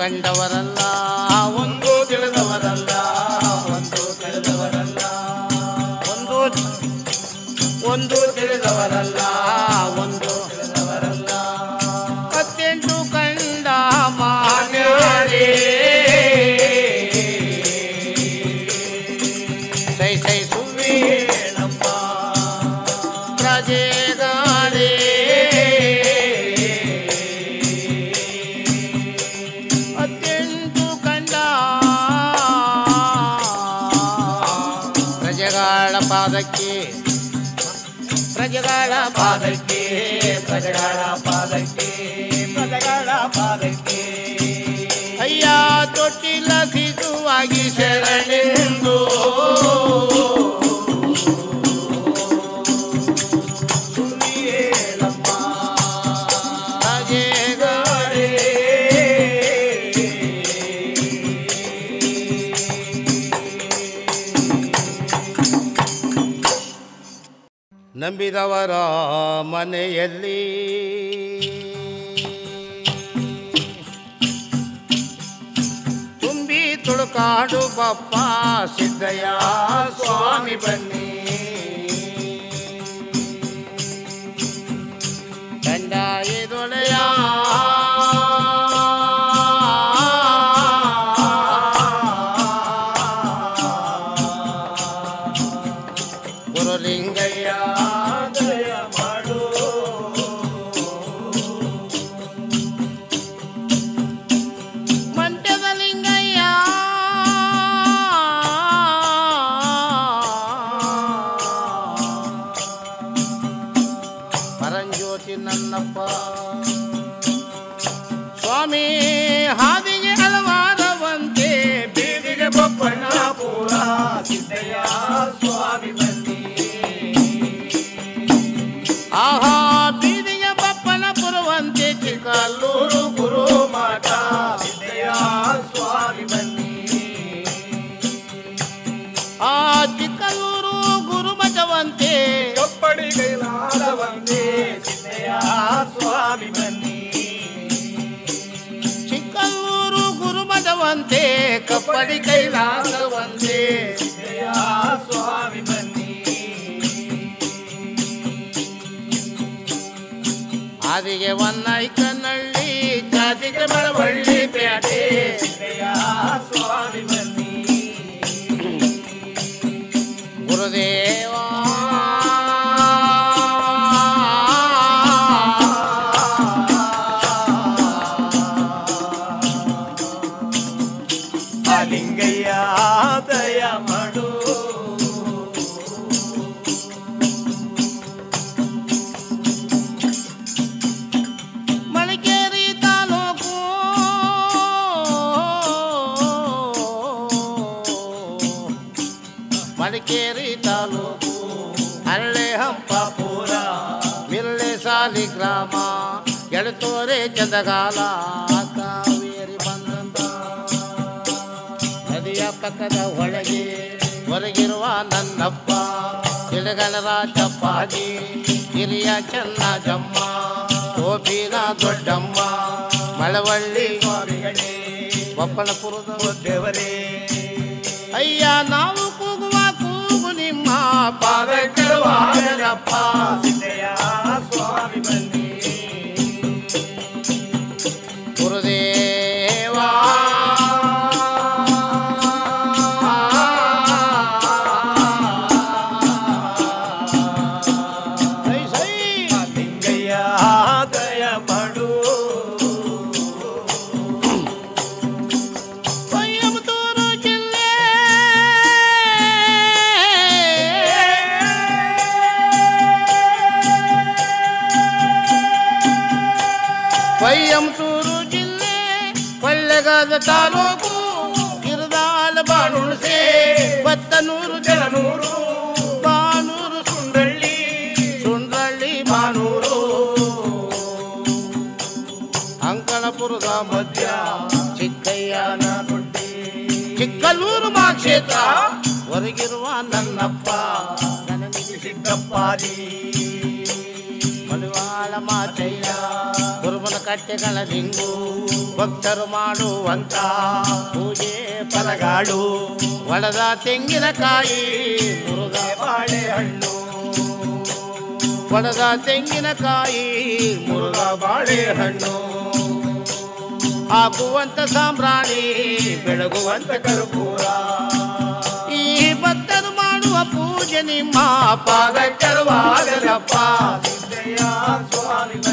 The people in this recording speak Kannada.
ಕಂಡವರಲ್ಲ ಒಂದು ತಿಳಿದವರಲ್ಲ ಒಂದು ತಿಳಿದವರಲ್ಲ ಒಂದು ಒಂದು ತಿಳಿದವರಲ್ಲ ಒಂದು ತಿಳಿದವರಲ್ಲ ಹತ್ತೆಂಟು ಕಂಡ ಮಾನ್ಯರೇ ಸೈ ಸೈ ಸುವಿ ಏನಪ್ಪ ಪ್ರಜೆಗಳೇ ಹತ್ತೆಂಟು ಕಂಡ ಪ್ರಜೆಗಳ ಪಾದಕ್ಕೆ ಪ್ರಜೆಗಳ ಪಾದಕ್ಕೆ ಪಾದಕ್ಕೆ ಪ್ರಜೆಗಳ ಪಾದಕ್ಕೆ ಪ್ರಜೆಗಳ ಪಾದಕ್ಕೆ ಅಯ್ಯ ತೊಟ್ಟಿಲ ಸಿಗುವಾಗಿ ಶರಣೆಂದು ಸುಳ್ಳಿಯೇನಪ್ಪ ಪ್ರಜೆಗಳೇ ನಂಬಿದವರ ಮನೆಯಲ್ಲಿ ತುಂಬಿ ತುಳುಕಾಡು ಬಪ್ಪ ಸಿದ್ದಯ್ಯ ಸ್ವಾಮಿ ಬನ್ನಿ ಕಂಡ ಎದೊಳೆಯ ಗುರುಲಿಂಗಯ್ಯ ದಯ ಮಾಡು ಮಂಡ್ಯದ ಲಿಂಗಯ್ಯ ಪರಂಜ್ಯೋತಿ ನನ್ನಪ್ಪ ಸ್ವಾಮಿ ಹಾದಿಗೆ ಹಲವಾರವಂತೆ ಬೀದಿಗೆ ಬಪ್ಪಣ್ಣ ಪೂರ ಸಿದ್ದಯ್ಯ ಸ್ವಾಮಿ ಬನ್ನಿ ಆಹಾ ಬೀದಿಗೆ ಬಪ್ಪನ ಪುರವಂತೆ ಚಿಕ್ಕಲ್ಲೂರು ಗುರು ಮಾತ ಸಿದ್ದಯ್ಯ ಸ್ವಾಮಿ ಬನ್ನಿ ಆ ಚಿಕ್ಕಲ್ಲೂರು ಗುರುಮಠವಂತೆ ಕಪ್ಪಡಿ ಕೈಲಾದವಂತೆ ಸಿದ್ದಯ್ಯ ಸ್ವಾಮಿ ಬನ್ನಿ ಚಿಕ್ಕಲ್ಲೂರು ಗುರುಮಠವಂತೆ ಕಪ್ಪಡಿ ಕೈಲಾಸವಂತೆ ಸಿದ್ದಯ್ಯ ಸ್ವಾಮಿ ಬನ್ನಿ ಆದಿಗೆ ಒನ್ನೈಕನಳ್ಳಿ ಜಾತಿಗೆ ಬಳವಳ್ಳಿ ಪೇಟೆ ಸಿದ್ದಯ್ಯ ಸ್ವಾಮಿ ಬನ್ನಿ ಗುರುದೇವ ಲಿಂಗಯ್ಯ ದಯ ಮಾಡು ಮಳಕೇರಿ ತಾಲೂಕು ಮಡಿಕೇರಿ ತಾಲೂಕು ಹಳ್ಳೆ ಹಂಪಾಪುರ ಮಿಲ್ಲೆ ಸಾಲಿ ಗ್ರಾಮ ಎಡತೋರೆ ಚಂದಗಾಲ ಕಾವೇರಿ ಬಂದಂತ ನದಿಯ ಪಕ್ಕದ ಒಳಗೆ ಹೊರಗಿರುವ ನನ್ನಪ್ಪ ತಿಳಗಣರ ಚಪ್ಪಾಜಿ ಹಿರಿಯ ಚೆನ್ನಜಮ್ಮ ಗೋಪಿನ ದೊಡ್ಡಮ್ಮ ಮಳವಳ್ಳಿ ಸ್ವಾಮಿಗಳೇ ಒಪ್ಪನಪುರದ ದೇವರೇ ಅಯ್ಯ ನಾವು ಕೂಗುವ ಕೂಗು ನಿಮ್ಮ ಪಾದ ಪಾದ ಕೆಳವಾಗಲಪ್ಪ ಸಿದ್ದಯ್ಯ ಸ್ವಾಮಿ ಬನ್ನಿ ಗುರುದೇವ ಸೈ ಸೈ ಲಿಂಗಯ್ಯ ದಯ ಮಾಡು ಕೊಯ್ಯಮತ್ತೂರು ಜಿಲ್ಲೆ ಕೊಯ್ಯಮತ್ತೂರು ಜಿಲ್ಲೆ ಕೊಳ್ಳೆಗಾದ ತಾಲೂಕು ಗಿರದಾಲ ಬಾಣುಣಸೆ ಬತ್ತನೂರು ಜನನೂರು ಬಾನೂರು ಸುಂಡಳ್ಳಿ ಸುಂಡ್ರಳ್ಳಿ ಬಾನೂರು ಅಂಕಣಪುರದ ಮಧ್ಯ ಚಿಕ್ಕಯ್ಯನ ಕೊಟ್ಟಿ ಚಿಕ್ಕಲ್ಲೂರು ಮಾ ಕ್ಷೇತ್ರ ಹೊರಗಿರುವ ನನ್ನಪ್ಪ ಸಿದ್ದಪ್ಪಾದಿ ಮಡಿವಾಳ ಮಾಚಯ್ಯ ಕುರುಬನ ಕಟ್ಟೆಗಳ ದಿಂಗು ಭಕ್ತರು ಮಾಡುವಂತ ಪೂಜೆ ಫಲಗಾಳು ಒಳದ ತೆಂಗಿನಕಾಯಿ ಮುರುಗ ಬಾಳೆಹಣ್ಣು ಒಳದ ತೆಂಗಿನಕಾಯಿ ಮುರುಗ ಬಾಳೆಹಣ್ಣು ಹಾಕುವಂತ ಸಾಂಬ್ರಾಣಿ ಬೆಳಗುವಂತ ಕರ್ಪೂರ ಈ ಭಕ್ತರು ಮಾಡುವ ಪೂಜೆ ನಿಮ್ಮ ಪಾದ ಪಾದಕ್ಕರುವಾಗಲಪ್ಪ ಸಿದ್ದಯ್ಯ ಸ್ವಾಮಿ